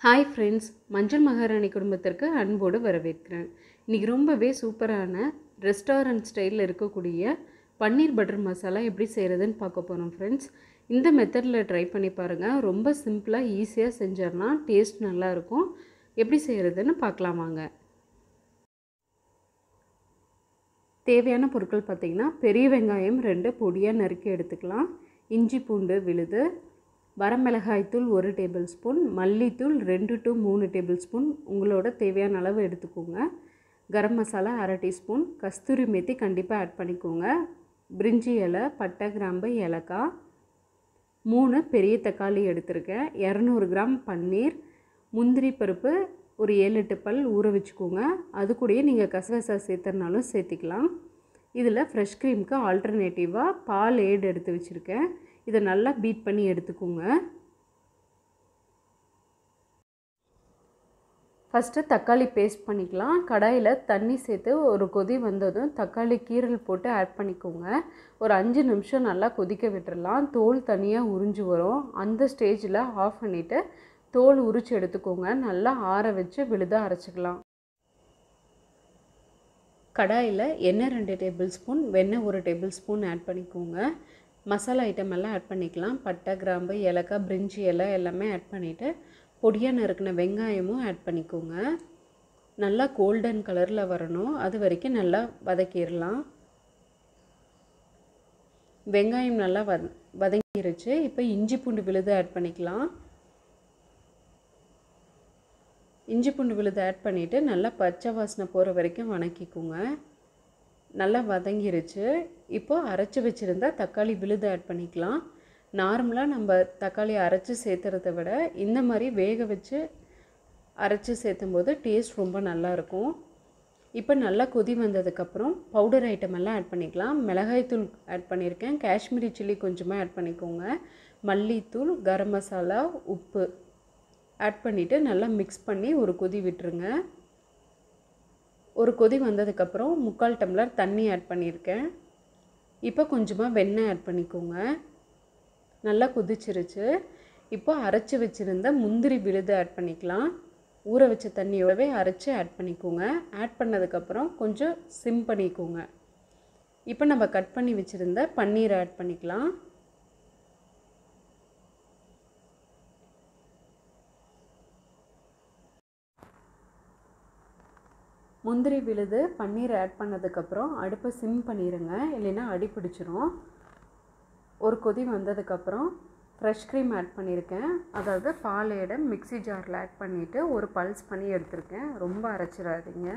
hi friends மஞ்சள் மகாராணி குடும்பத்திற்கு அன்போடு வரவேற்கிறேன் இன்றைக்கி ரொம்பவே சூப்பரான ரெஸ்டாரண்ட் ஸ்டைலில் இருக்கக்கூடிய பன்னீர் பட்டர் மசாலா எப்படி செய்கிறதுன்னு பார்க்க போகிறோம் ஃப்ரெண்ட்ஸ் இந்த மெத்தடில் ட்ரை பண்ணி பாருங்கள் ரொம்ப சிம்பிளாக ஈஸியாக செஞ்சிடலாம் டேஸ்ட் நல்லாயிருக்கும் எப்படி செய்கிறதுன்னு பார்க்கலாம் வாங்க தேவையான பொருட்கள் பார்த்திங்கன்னா பெரிய வெங்காயம் ரெண்டு பொடியாக நறுக்கி எடுத்துக்கலாம் இஞ்சி பூண்டு விழுது வரமிளகாய்த்தூள் ஒரு டேபிள் ஸ்பூன் மல்லித்தூள் ரெண்டு டு மூணு டேபிள் ஸ்பூன் உங்களோட தேவையான அளவு எடுத்துக்கோங்க கரம் மசாலா அரை டீஸ்பூன் கஸ்தூரி மேத்தி கண்டிப்பாக ஆட் பண்ணிக்கோங்க பிரிஞ்சி இலை பட்டை கிராம்பு ஏலக்காய் மூணு பெரிய தக்காளி எடுத்திருக்கேன் இரநூறு கிராம் பன்னீர் முந்திரி பருப்பு ஒரு ஏழு எட்டு பல் ஊற வச்சுக்கோங்க அது கூடயே நீங்கள் கசகசா சேர்த்துறனாலும் சேர்த்திக்கலாம் இதில் ஃப்ரெஷ் க்ரீமுக்கு ஆல்டர்னேட்டிவாக பால் ஏடு எடுத்து வச்சுருக்கேன் இதை நல்லா பீட் பண்ணி எடுத்துக்கோங்க ஃபஸ்ட்டு தக்காளி பேஸ்ட் பண்ணிக்கலாம் கடாயில் தண்ணி சேர்த்து ஒரு கொதி வந்ததும் தக்காளி கீரல் போட்டு ஆட் பண்ணிக்கோங்க ஒரு அஞ்சு நிமிஷம் நல்லா கொதிக்க விட்டுறலாம் தோல் தனியாக உறிஞ்சு வரும் அந்த ஸ்டேஜில் ஆஃப் பண்ணிவிட்டு தோல் உரித்து எடுத்துக்கோங்க நல்லா ஆற வச்சு விழுதாக அரைச்சிக்கலாம் கடாயில் எண்ணெய் ரெண்டு டேபிள் ஸ்பூன் வெண்ணெய் ஒரு டேபிள் ஸ்பூன் ஆட் பண்ணிக்கோங்க மசாலா ஐட்டம் எல்லாம் ஆட் பண்ணிக்கலாம் பட்டை கிராம்பு ஏலக்காய் பிரிஞ்சி இலை எல்லாமே ஆட் பண்ணிவிட்டு பொடியாக நறுக்கின வெங்காயமும் ஆட் பண்ணிக்கோங்க நல்லா கோல்டன் கலரில் வரணும் அது வரைக்கும் நல்லா வதக்கிடலாம் வெங்காயம் நல்லா வத வதங்கிருச்சு இப்போ இஞ்சி பூண்டு விழுது ஆட் பண்ணிக்கலாம் இஞ்சி பூண்டு விழுது ஆட் பண்ணிவிட்டு நல்லா பச்சை வாசனை போகிற வரைக்கும் வணக்கிக்கோங்க நல்லா வதங்கிருச்சு இப்போது அரைச்சி வச்சுருந்தா தக்காளி விழுது ஆட் பண்ணிக்கலாம் நார்மலாக நம்ம தக்காளி அரைச்சி சேர்த்துறத விட இந்த மாதிரி வேக வச்சு அரைச்சி சேர்த்தும் போது டேஸ்ட் ரொம்ப நல்லாயிருக்கும் இப்போ நல்லா கொதி வந்ததுக்கப்புறம் பவுடர் ஐட்டம் எல்லாம் ஆட் பண்ணிக்கலாம் மிளகாய்த்தூள் ஆட் பண்ணியிருக்கேன் காஷ்மீரி சில்லி கொஞ்சமாக ஆட் பண்ணிக்கோங்க மல்லித்தூள் கரம் மசாலா உப்பு ஆட் பண்ணிவிட்டு நல்லா மிக்ஸ் பண்ணி ஒரு கொதி விட்டுருங்க ஒரு கொதி வந்ததுக்கப்புறம் முக்கால் டம்ளர் தண்ணி ஆட் பண்ணியிருக்கேன் இப்போ கொஞ்சமாக வெண்ணெய் ஆட் பண்ணிக்கோங்க நல்லா கொதிச்சிருச்சு இப்போ அரைச்சி வச்சுருந்த முந்திரி விழுது ஆட் பண்ணிக்கலாம் ஊற வச்ச தண்ணியோடவே அரைச்சி ஆட் பண்ணிக்கோங்க ஆட் பண்ணதுக்கப்புறம் கொஞ்சம் சிம் பண்ணிக்கோங்க இப்போ நம்ம கட் பண்ணி வச்சுருந்த பன்னீரை ஆட் பண்ணிக்கலாம் முந்திரி விழுது பன்னீர் ஆட் பண்ணதுக்கப்புறம் அடுப்பை சிம் பண்ணிடுங்க இல்லைன்னா அடி பிடிச்சிரும் ஒரு கொதி வந்ததுக்கப்புறம் ஃப்ரெஷ் க்ரீம் ஆட் பண்ணியிருக்கேன் அதாவது பால் ஏடை மிக்சி ஜாரில் ஆட் பண்ணிவிட்டு ஒரு பல்ஸ் பண்ணி எடுத்திருக்கேன் ரொம்ப அரைச்சிடாதீங்க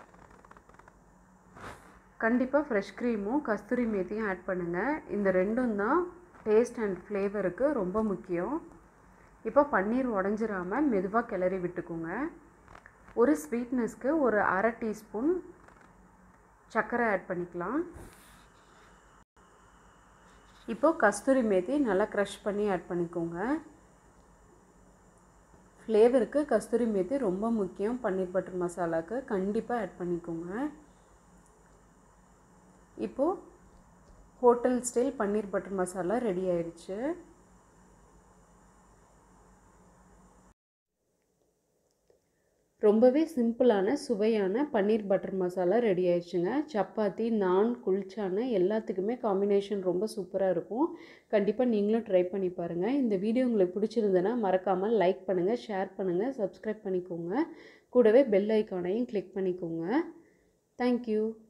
கண்டிப்பாக ஃப்ரெஷ் க்ரீமும் கஸ்தூரி மேத்தியும் ஆட் பண்ணுங்கள் இந்த ரெண்டும் தான் டேஸ்ட் அண்ட் ஃப்ளேவருக்கு ரொம்ப முக்கியம் இப்போ பன்னீர் உடஞ்சிராமல் மெதுவாக கிளறி விட்டுக்கோங்க ஒரு ஸ்வீட்னஸ்க்கு ஒரு அரை டீஸ்பூன் சர்க்கரை ஆட் பண்ணிக்கலாம் இப்போது கஸ்தூரி மேத்தி நல்லா க்ரஷ் பண்ணி ஆட் பண்ணிக்கோங்க ஃப்ளேவருக்கு கஸ்தூரி மேத்தி ரொம்ப முக்கியம் பன்னீர் பட்டர் மசாலாவுக்கு கண்டிப்பாக ஆட் பண்ணிக்கோங்க இப்போது hotel style paneer butter masala ready ஆயிடுச்சு ரொம்பவே சிம்பிளான சுவையான பன்னீர் பட்டர் மசாலா ரெடி ஆயிடுச்சுங்க சப்பாத்தி நான் குல்ச்சான எல்லாத்துக்குமே காம்பினேஷன் ரொம்ப சூப்பராக இருக்கும் கண்டிப்பாக நீங்களும் ட்ரை பண்ணி பாருங்கள் இந்த வீடியோ உங்களுக்கு பிடிச்சிருந்ததுன்னா மறக்காமல் லைக் பண்ணுங்கள் ஷேர் பண்ணுங்கள் சப்ஸ்கிரைப் பண்ணிக்கோங்க கூடவே பெல் ஐக்கானையும் கிளிக் பண்ணிக்கோங்க தேங்க்யூ